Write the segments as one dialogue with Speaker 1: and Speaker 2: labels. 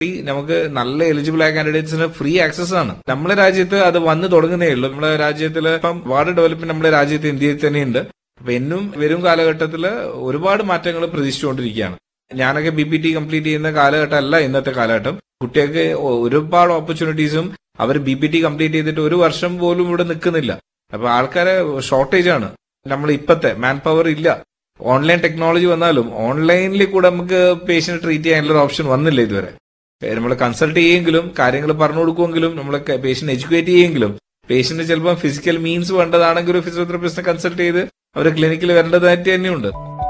Speaker 1: ഈ നമുക്ക് നല്ല എലിജിബിൾ ആയ കാൻഡിഡേറ്റ്സിന് ഫ്രീ ആക്സസ് ആണ് നമ്മുടെ രാജ്യത്ത് അത് വന്നു തുടങ്ങുന്നേ ഉള്ളൂ നമ്മുടെ രാജ്യത്തിൽ ഇപ്പം വാർഡ് ഡെവലപ്മെന്റ് നമ്മുടെ രാജ്യത്ത് ഇന്ത്യയിൽ തന്നെയുണ്ട് അപ്പൊ എന്നും വരും കാലഘട്ടത്തിൽ ഒരുപാട് മാറ്റങ്ങൾ പ്രതീക്ഷിച്ചുകൊണ്ടിരിക്കുകയാണ് ഞാനൊക്കെ ബി പി ടി കംപ്ലീറ്റ് ചെയ്യുന്ന കാലഘട്ടം അല്ല ഇന്നത്തെ കാലഘട്ടം കുട്ടികൾക്ക് ഒരുപാട് ഓപ്പർച്യൂണിറ്റീസും അവർ ബി പി ടി കംപ്ലീറ്റ് ചെയ്തിട്ട് ഒരു വർഷം പോലും ഇവിടെ നിൽക്കുന്നില്ല അപ്പൊ ആൾക്കാരെ ഷോർട്ടേജ് ആണ് നമ്മൾ ഇപ്പത്തെ മാൻ പവർ ഇല്ല ഓൺലൈൻ ടെക്നോളജി വന്നാലും ഓൺലൈനിൽ കൂടെ നമുക്ക് പേഷ്യന്റ് ട്രീറ്റ് ചെയ്യാനുള്ള ഒരു ഓപ്ഷൻ വന്നില്ല ഇതുവരെ നമ്മൾ കൺസൾട്ട് ചെയ്യുമെങ്കിലും കാര്യങ്ങൾ പറഞ്ഞു കൊടുക്കുമെങ്കിലും നമ്മൾ പേഷ്യന്റ് എഡ്യൂക്കേറ്റ് ചെയ്യുമെങ്കിലും പേഷ്യന്റ് ചിലപ്പോൾ ഫിസിക്കൽ മീൻസ് വേണ്ടതാണെങ്കിൽ ഒരു ഫിസിയോതെറപ്പിസ്റ്റിനെ കൺസൾട്ട് ചെയ്ത് അവർ ക്ലിനിക്കിൽ വരേണ്ടതായിട്ട് തന്നെയുണ്ട്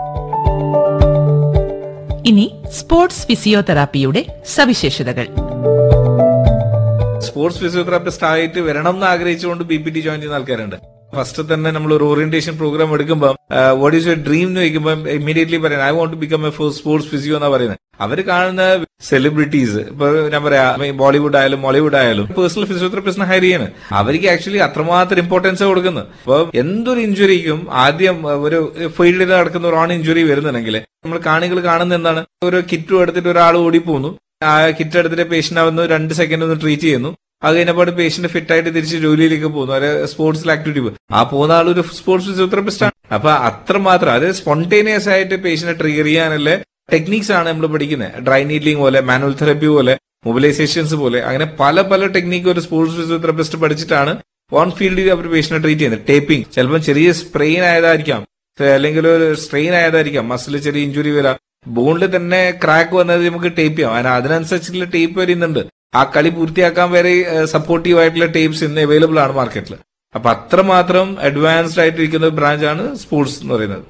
Speaker 2: ഇനി സ്പോർട്സ് ഫിസിയോതെറാപ്പിയുടെ സവിശേഷതകൾ
Speaker 1: സ്പോർട്സ് ഫിസിയോതെറാപ്പിസ്റ്റ് ആയിട്ട് വരണം എന്ന് ആഗ്രഹിച്ചുകൊണ്ട് ബി പി ടി ജോയിൻ ചെയ്യുന്ന ആൾക്കാരുണ്ട് ഫസ്റ്റ് തന്നെ നമ്മൾ ഒരു ഓറിയന്റേഷൻ പ്രോഗ്രാം എടുക്കുമ്പോൾ വാട്ട് ഈസ് യുവർ ഡ്രീം എന്ന് ചോദിക്കുമ്പോൾ ഇമീഡിയറ്റ്ലി പറയാം I want to become a sports physio എന്നാ പറയുന്നത് അവർ കാണുന്ന സെലിബ്രിറ്റീസ് ഇപ്പൊ ഞാൻ പറയാ ബോളിവുഡ് ആയാലും മോളിവുഡ് ആയാലും പേഴ്സണൽ ഫിസിയോതെറാപ്പിസ്റ്റിനെ ഹയർ ചെയ്യാണ് അവർക്ക് ആക്ച്വലി അത്രമാത്രം ഇമ്പോർട്ടൻസ് കൊടുക്കുന്നത് അപ്പൊ എന്തൊരു ഇഞ്ചുറിക്കും ആദ്യം ഒരു ഫീൽഡിൽ നടക്കുന്ന ഒരു ഓൺ ഇഞ്ചുറി വരുന്നുണ്ടെങ്കിൽ നമ്മൾ കാണികൾ കാണുന്ന എന്താണ് ഒരു കിറ്റും എടുത്തിട്ട് ഒരാൾ ഓടിപ്പോന്നു ആ കിറ്റ് എടുത്തിട്ട് പേഷ്യന്റ് ആവുന്നു രണ്ട് സെക്കൻഡ് ഒന്ന് ട്രീറ്റ് ചെയ്യുന്നു അത് കഴിഞ്ഞപ്പോൾ പേഷ്യന്റ് ഫിറ്റ് ആയിട്ട് തിരിച്ച് ജോലിയിലേക്ക് പോകുന്നു അല്ലെ സ്പോർട്സിൽ ആക്ടിവിറ്റി പോകും ആ പോകുന്ന ആൾ ഒരു സ്പോർട്സ് ഫിസിയോതെറാപ്പിസ്റ്റ് ആണ് അപ്പൊ അത്രമാത്രം അത് സ്പോണ്ടേനിയസ് ആയിട്ട് പേഷ്യന്റ് ട്രിഗർ ചെയ്യാനുള്ള ടെക്നീക്സ് ആണ് നമ്മൾ പഠിക്കുന്നത് ഡ്രൈ നീഡ്ലിംഗ് പോലെ മാനുവൽ തെറപ്പി പോലെ മൊബിലൈസേഷൻസ് പോലെ അങ്ങനെ പല പല ടെക്നീക്ക് ഒരു സ്പോർട്സ് ഫിസിയോതെറാപ്പിസ്റ്റ് പഠിച്ചിട്ടാണ് ഓൺ ഫീൽഡിൽ അവർ പേഷ്യന്റ് ട്രീറ്റ് ചെയ്യുന്നത് ടേപ്പിംഗ് ചിലപ്പോൾ ചെറിയ സ്പ്രെയിൻ ആയതായിരിക്കാം അല്ലെങ്കിൽ ഒരു സ്ട്രെയിൻ ആയതായിരിക്കാം മസിൽ ചെറിയ ഇഞ്ചുറി വരാം ബോണിൽ തന്നെ ക്രാക്ക് വന്നത് നമുക്ക് ടേപ്പ് ചെയ്യാം അതിന് അതിനനുസരിച്ചുള്ള ടേപ്പ് വരുന്നുണ്ട് ആ കളി പൂർത്തിയാക്കാൻ വരെ സപ്പോർട്ടീവ് ആയിട്ടുള്ള ടേപ്സ് ഇന്ന് അവൈലബിൾ ആണ് മാർക്കറ്റിൽ അപ്പൊ അത്രമാത്രം അഡ്വാൻസ്ഡ് ആയിട്ടിരിക്കുന്ന ബ്രാഞ്ചാണ് സ്പോർട്സ് എന്ന് പറയുന്നത്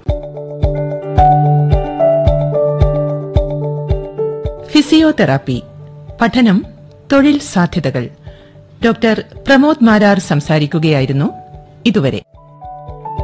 Speaker 2: ഫിസിയോതെറാപ്പി പഠനം തൊഴിൽ സാധ്യതകൾ ഡോക്ടർ പ്രമോദ് മാരാർ സംസാരിക്കുകയായിരുന്നു ഇതുവരെ